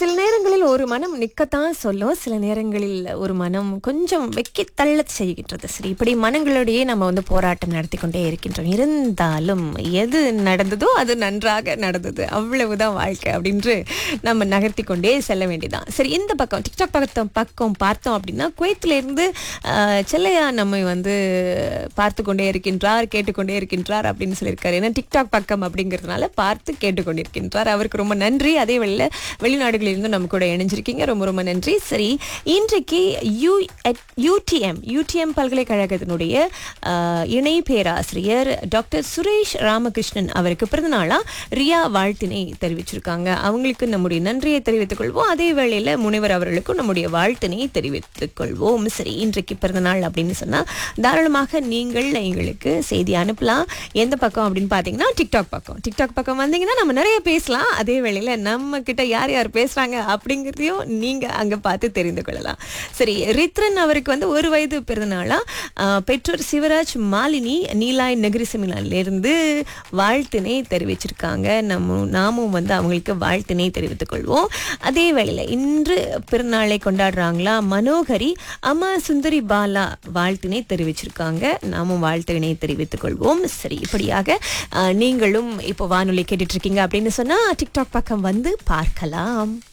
சில நேரங்களில் ஒரு மனம் நிக்கத்தான் சொல்லும் சில நேரங்களில் ஒரு மனம் கொஞ்சம் வெக்கி தள்ள செய்கின்றது சரி இப்படி மனங்களோடையே நம்ம வந்து போராட்டம் நடத்தி கொண்டே இருக்கின்றோம் இருந்தாலும் எது நடந்ததோ அது நன்றாக நடந்தது அவ்வளவுதான் வாழ்க்கை அப்படின்று நம்ம நகர்த்தி கொண்டே செல்ல வேண்டியதான் சரி இந்த பக்கம் டிக்டாக் பக்கத்தம் பக்கம் பார்த்தோம் அப்படின்னா குவைத்துல இருந்து ஆஹ், செல்லையா நம்மை வந்து பார்த்து கொண்டே இருக்கின்றார் கேட்டுக்கொண்டே இருக்கின்றார் அப்படின்னு சொல்லியிருக்காரு ஏன்னா டிக்டாக் பக்கம் அப்படிங்கிறதுனால பார்த்து கேட்டுக்கொண்டிருக்கின்றார் அவருக்கு ரொம்ப நன்றி அதே வேளையில் வெளிநாடுகளிலிருந்து நம்ம கூட இணைஞ்சிருக்கீங்க ரொம்ப ரொம்ப நன்றி சரி இன்றைக்கு யூ யூடிஎம் யூடிஎம் பல்கலைக்கழகத்தினுடைய ஆஹ், இணை பேராசிரியர் டாக்டர் சுரேஷ் ராமகிருஷ்ணன் அவருக்கு பிறந்தநாளா ரியா வாழ்த்தினை தெரிவிச்சிருக்காங்க அவங்களுக்கு நம்முடைய நன்றியை தெரிவித்துக் கொள்வோம் அதே வேளையில் முனைவர் அவர்களுக்கும் நம்முடைய வாழ்த்தினை தெரிவித்துக் கொள்வோம் சரி இன்றைக்கு பிறந்தநாள் அப்படின்னு சொன்னா தாராளமாக நீங்கள் எங்களுக்கு செய்தி அனுப்பலாம் எந்த பக்கம் அப்படின்னு பார்த்தீங்கன்னா டிக்டாக் பக்கம் டிக்டாக் பக்கம் வந்தீங்கன்னா நம்ம நிறைய பேசலாம் அதே வேளையில் நம்ம கிட்ட யார் யார் பேசுறாங்க அப்படிங்கிறதையும் நீங்க அங்க பார்த்து தெரிந்து கொள்ளலாம் சரி ரித்ரன் அவருக்கு வந்து ஒரு வயது பிறந்தநாளா ஆஹ், பெற்றோர் சிவராஜ் மாலினி நீலாய் நகரிசமிலால இருந்து வாழ்த்தினை தெரிவிச்சிருக்காங்க நம்ம நாமும் வந்து அவங்களுக்கு வாழ்த்தினை தெரிவித்துக் கொள்வோம் அதே வேளையில் இன்று பிறந்தநாளை கொண்டாடுறாங்களா மனோகரி அம்மா சுந்தரி பாலா வாழ்த்தினை தெரிவிச்சிருக்காங்க நாமும் வாழ்த்தினை தெரிவித்துக் கொள்வோம் சரி இப்படியாக ஆஹ், நீங்களும் இப்போ வானொலி கேட்டுட்டு இருக்கீங்க அப்படின்னு சொன்னா டிக்டாக் பக்கம் வந்து பார்க்கலாம்